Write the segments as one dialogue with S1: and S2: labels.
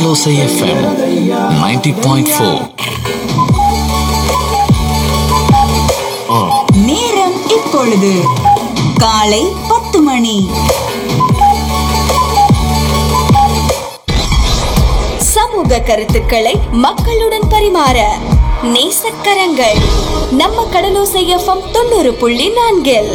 S1: கடலோசை FM 90.4
S2: நேரம் இப்பொழுது காலை பத்து மணி சமூக கருத்துக்களை மக்களுடன் பரிமாற நேசக்கரங்கள் நம்ம கடலோசை எஃப்எம் தொண்ணூறு புள்ளி நான்கில்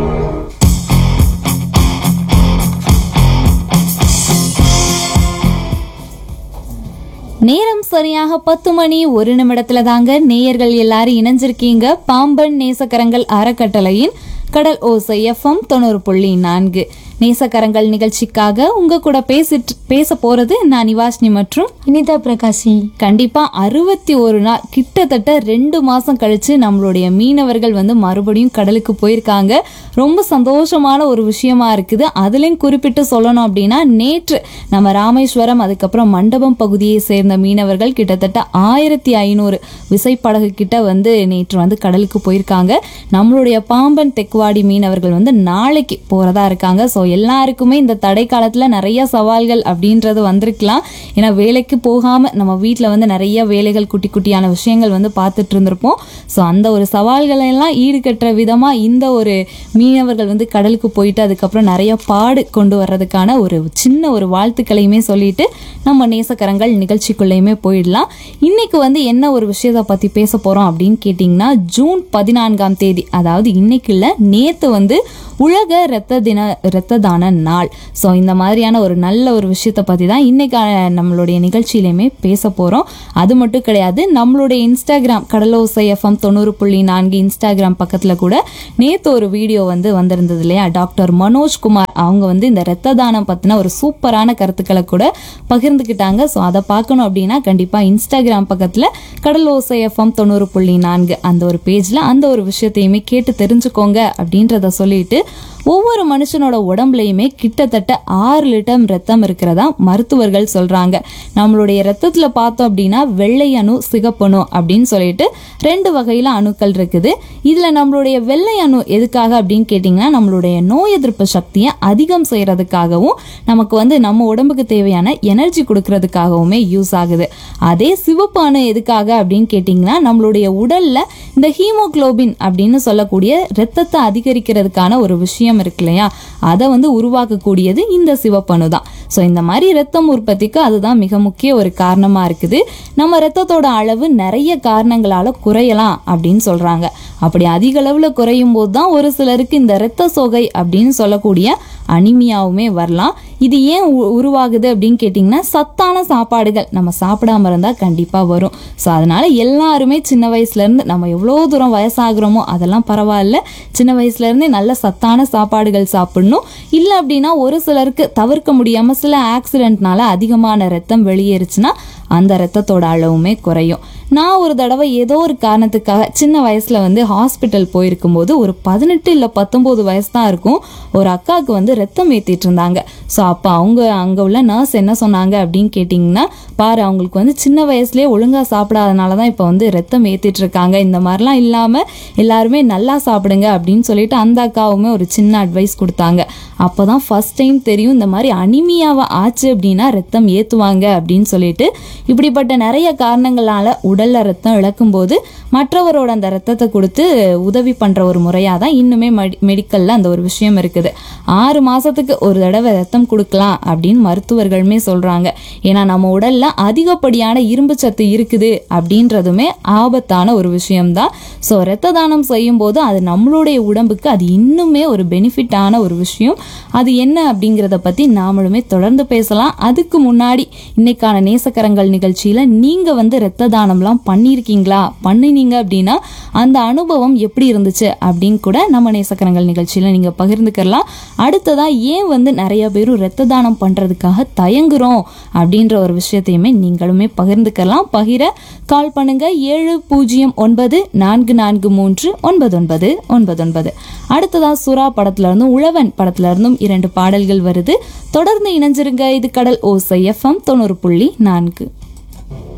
S3: நேரம் சரியாக பத்து மணி ஒரு நிமிடத்துல தாங்க நேயர்கள் எல்லாரும் இணைஞ்சிருக்கீங்க பாம்பன் நேசக்கரங்கள் அறக்கட்டளையின் கடல் ஓசை எஃப்எம் தொண்ணூறு புள்ளி நான்கு நேசக்கரங்கள் நிகழ்ச்சிக்காக உங்க கூட பேசிட்டு பேச போறது நான் நிவாஷினி மற்றும்
S4: இனிதா பிரகாசி
S3: கண்டிப்பா அறுபத்தி ஒரு நாள் கிட்டத்தட்ட ரெண்டு மாசம் கழிச்சு நம்மளுடைய மீனவர்கள் வந்து மறுபடியும் கடலுக்கு போயிருக்காங்க ரொம்ப சந்தோஷமான ஒரு விஷயமா இருக்குது அதுலயும் குறிப்பிட்டு சொல்லணும் அப்படின்னா நேற்று நம்ம ராமேஸ்வரம் அதுக்கப்புறம் மண்டபம் பகுதியை சேர்ந்த மீனவர்கள் கிட்டத்தட்ட ஆயிரத்தி ஐநூறு விசைப்படகு கிட்ட வந்து நேற்று வந்து கடலுக்கு போயிருக்காங்க நம்மளுடைய பாம்பன் தெக்குவாடி மீனவர்கள் வந்து நாளைக்கு போறதா இருக்காங்க ஸோ எல்லாருக்குமே இந்த தடை காலத்துல நிறைய சவால்கள் அப்படின்றது வந்திருக்கலாம் ஏன்னா வேலைக்கு போகாம நம்ம வீட்டில் வந்து நிறைய வேலைகள் குட்டி குட்டியான விஷயங்கள் வந்து பார்த்துட்டு இருந்திருப்போம் ஸோ அந்த ஒரு சவால்களை எல்லாம் ஈடுகட்டுற விதமா இந்த ஒரு மீனவர்கள் வந்து கடலுக்கு போயிட்டு அதுக்கப்புறம் நிறைய பாடு கொண்டு வர்றதுக்கான ஒரு சின்ன ஒரு வாழ்த்துக்களையுமே சொல்லிட்டு நம்ம நேசக்கரங்கள் நிகழ்ச்சிக்குள்ளேயுமே போயிடலாம் இன்னைக்கு வந்து என்ன ஒரு விஷயத்தை பத்தி பேச போறோம் அப்படின்னு கேட்டிங்கன்னா ஜூன் பதினான்காம் தேதி அதாவது இன்னைக்கு இல்ல நேத்து வந்து உலக இரத்த தின இரத்த தான நாள் ஸோ இந்த மாதிரியான ஒரு நல்ல ஒரு விஷயத்தை பற்றி தான் இன்னைக்கு அஹ், நம்மளுடைய நிகழ்ச்சியிலையுமே பேச போகிறோம் அது மட்டும் கிடையாது நம்மளுடைய இன்ஸ்டாகிராம் கடலோசை எஃப்எம் தொண்ணூறு புள்ளி நான்கு இன்ஸ்டாகிராம் பக்கத்தில் கூட நேற்று ஒரு வீடியோ வந்து வந்திருந்தது இல்லையா டாக்டர் மனோஜ் குமார் அவங்க வந்து இந்த இரத்த தானம் பற்றின ஒரு சூப்பரான கருத்துக்களை கூட பகிர்ந்துக்கிட்டாங்க ஸோ அதை பார்க்கணும் அப்படின்னா கண்டிப்பாக இன்ஸ்டாகிராம் பக்கத்தில் கடலோசை எஃப்எம் தொண்ணூறு புள்ளி நான்கு அந்த ஒரு பேஜில் அந்த ஒரு விஷயத்தையுமே கேட்டு தெரிஞ்சுக்கோங்க அப்படின்றத சொல்லிட்டு ஒவ்வொரு மனுஷனோட உடம்புலையுமே கிட்டத்தட்ட ஆறு லிட்டர் ரத்தம் இருக்கிறதா மருத்துவர்கள் சொல்றாங்க நம்மளுடைய ரத்தத்துல பார்த்தோம் அப்படின்னா வெள்ளை அணு சிகப்பணு அப்படின்னு சொல்லிட்டு ரெண்டு வகையில அணுக்கள் இருக்குது இதுல நம்மளுடைய வெள்ளை அணு எதுக்காக அப்படின்னு கேட்டிங்கன்னா நம்மளுடைய நோய் எதிர்ப்பு சக்தியை அதிகம் செய்யறதுக்காகவும் நமக்கு வந்து நம்ம உடம்புக்கு தேவையான எனர்ஜி கொடுக்கறதுக்காகவுமே யூஸ் ஆகுது அதே சிவப்பு அணு எதுக்காக அப்படின்னு கேட்டிங்கன்னா நம்மளுடைய உடல்ல இந்த ஹீமோகுளோபின் அப்படின்னு சொல்லக்கூடிய ரத்தத்தை அதிகரிக்கிறதுக்கான ஒரு விஷயம் இருக்கு இல்லையா அதை வந்து உருவாக்கக்கூடியது இந்த சிவப்பணு தான் ஸோ இந்த மாதிரி ரத்தம் உற்பத்திக்கு அதுதான் மிக முக்கிய ஒரு காரணமா இருக்குது நம்ம ரத்தத்தோட அளவு நிறைய காரணங்களால குறையலாம் அப்படின்னு சொல்றாங்க அப்படி அதிக அளவுல குறையும் போது தான் ஒரு சிலருக்கு இந்த இரத்த சோகை அப்படின்னு சொல்லக்கூடிய அனிமியாவுமே வரலாம் இது ஏன் உ- உருவாகுது அப்படின்னு கேட்டிங்கன்னா சத்தான சாப்பாடுகள் நம்ம சாப்பிடாம இருந்தால் கண்டிப்பாக வரும் ஸோ அதனால எல்லாருமே சின்ன வயசுலேருந்து நம்ம எவ்வளோ தூரம் வயசாகிறோமோ அதெல்லாம் பரவாயில்ல சின்ன வயசுலேருந்தே நல்ல சத்தான சாப்பாடுகள் சாப்பிடணும் இல்லை அப்படின்னா ஒரு சிலருக்கு தவிர்க்க முடியாமல் சில ஆக்சிடென்ட்னால அதிகமான ரத்தம் வெளியேறுச்சுன்னா அந்த ரத்தத்தோட அளவுமே குறையும் நான் ஒரு தடவை ஏதோ ஒரு காரணத்துக்காக சின்ன வயசுல வந்து ஹாஸ்பிட்டல் போயிருக்கும்போது ஒரு பதினெட்டு இல்லை பத்தொம்போது வயசு தான் இருக்கும் ஒரு அக்காவுக்கு வந்து ரத்தம் ஏற்றிட்டு இருந்தாங்க ஸோ அப்போ அவங்க அங்கே உள்ள நர்ஸ் என்ன சொன்னாங்க அப்படின்னு கேட்டிங்கன்னா பாரு அவங்களுக்கு வந்து சின்ன வயசுலேயே ஒழுங்காக சாப்பிடாதனால தான் இப்போ வந்து ரத்தம் ஏற்றிட்டு இருக்காங்க இந்த மாதிரிலாம் இல்லாமல் எல்லாருமே நல்லா சாப்பிடுங்க அப்படின்னு சொல்லிட்டு அந்த அக்காவுமே ஒரு சின்ன அட்வைஸ் கொடுத்தாங்க அப்போ தான் ஃபர்ஸ்ட் டைம் தெரியும் இந்த மாதிரி அனிமியாவை ஆச்சு அப்படின்னா ரத்தம் ஏற்றுவாங்க அப்படின்னு சொல்லிட்டு இப்படிப்பட்ட நிறைய காரணங்களால உடல்ல ரத்தம் இழக்கும்போது மற்றவரோட அந்த ரத்தத்தை கொடுத்து உதவி பண்ற ஒரு முறையாக தான் இன்னுமே மெடிக்கல்ல அந்த ஒரு விஷயம் இருக்குது ஆறு மாசத்துக்கு ஒரு தடவை ரத்தம் கொடுக்கலாம் அப்படின்னு மருத்துவர்களுமே சொல்றாங்க ஏன்னா நம்ம உடல்ல அதிகப்படியான இரும்பு சத்து இருக்குது அப்படின்றதுமே ஆபத்தான ஒரு விஷயம்தான் ஸோ ரத்த தானம் செய்யும் போது அது நம்மளுடைய உடம்புக்கு அது இன்னுமே ஒரு பெனிஃபிட்டான ஒரு விஷயம் அது என்ன அப்படிங்கிறத பத்தி நாமளுமே தொடர்ந்து பேசலாம் அதுக்கு முன்னாடி இன்னைக்கான நேசக்கரங்கள் நிகழ்ச்சியில நீங்க வந்து ரத்த தானம்லாம் பண்ணியிருக்கீங்களா பண்ணினீங்க அப்படின்னா அந்த அனுபவம் எப்படி இருந்துச்சு அப்படின்னு கூட நம்ம நேசக்கரங்கள் நிகழ்ச்சியில நீங்க பகிர்ந்துக்கலாம் அடுத்ததா ஏன் வந்து நிறைய பேரும் ரத்த தானம் பண்றதுக்காக தயங்குறோம் அப்படின்ற ஒரு விஷயத்தையுமே நீங்களுமே பகிர்ந்துக்கலாம் பகிர கால் பண்ணுங்க ஏழு பூஜ்ஜியம் ஒன்பது நான்கு நான்கு மூன்று ஒன்பது ஒன்பது ஒன்பது ஒன்பது அடுத்ததா சுறா படத்துல இருந்தும் உழவன் படத்துல இருந்தும் இரண்டு பாடல்கள் வருது தொடர்ந்து இணைஞ்சிருங்க இது கடல் ஓசை எஃப்எம் தொண்ணூறு புள்ளி நான்கு